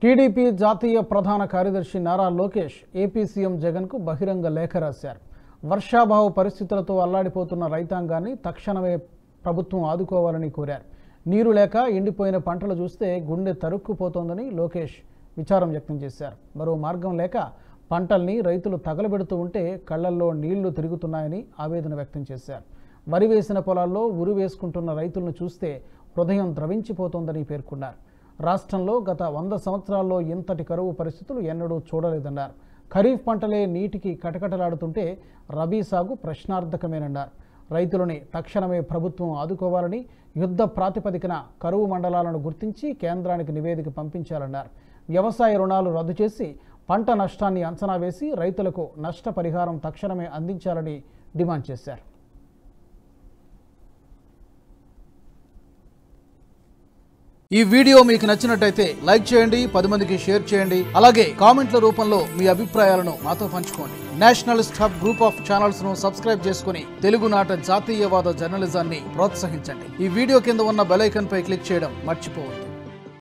TDP జాతీయ ప్రధాన కార్యదర్శి నారా లోకేష్ ఏపీ సీఎం జగన్కు బహిరంగ లేఖ రాశారు వర్షాభావ పరిస్థితులతో అల్లాడిపోతున్న రైతాంగాన్ని తక్షణమే ప్రభుత్వం ఆదుకోవాలని కోరారు నీరు లేక ఎండిపోయిన పంటలు చూస్తే గుండె తరుక్కుపోతోందని లోకేష్ విచారం వ్యక్తం చేశారు మరో మార్గం లేక పంటల్ని రైతులు తగలబెడుతూ ఉంటే కళ్లల్లో నీళ్లు తిరుగుతున్నాయని ఆవేదన వ్యక్తం చేశారు వరి వేసిన పొలాల్లో ఉరి వేసుకుంటున్న రైతులను చూస్తే హృదయం ద్రవించిపోతోందని పేర్కొన్నారు రాష్ట్రంలో గత వంద సంవత్సరాల్లో ఇంతటి కరువు పరిస్థితులు ఎన్నడూ చూడలేదన్నారు ఖరీఫ్ పంటలే నీటికి కటకటలాడుతుంటే రబీ సాగు ప్రశ్నార్థకమేనన్నారు రైతులని తక్షణమే ప్రభుత్వం ఆదుకోవాలని యుద్ధ ప్రాతిపదికన కరువు మండలాలను గుర్తించి కేంద్రానికి నివేదిక పంపించాలన్నారు వ్యవసాయ రుణాలు రద్దు చేసి పంట నష్టాన్ని అంచనా వేసి రైతులకు నష్టపరిహారం తక్షణమే అందించాలని డిమాండ్ చేశారు ఈ వీడియో మీకు నచ్చినట్టయితే లైక్ చేయండి పది మందికి షేర్ చేయండి అలాగే కామెంట్ల రూపంలో మీ అభిప్రాయాలను మాతో పంచుకోండి nationalist hub group of channels ను సబ్స్క్రైబ్ చేసుకుని తెలుగునాట జాతీయవాద జర్నలిజాన్ని ప్రోత్సహించండి ఈ వీడియో కింద ఉన్న బెల్ ఐకాన్ పై క్లిక్ చేయడం మర్చిపోవద్దు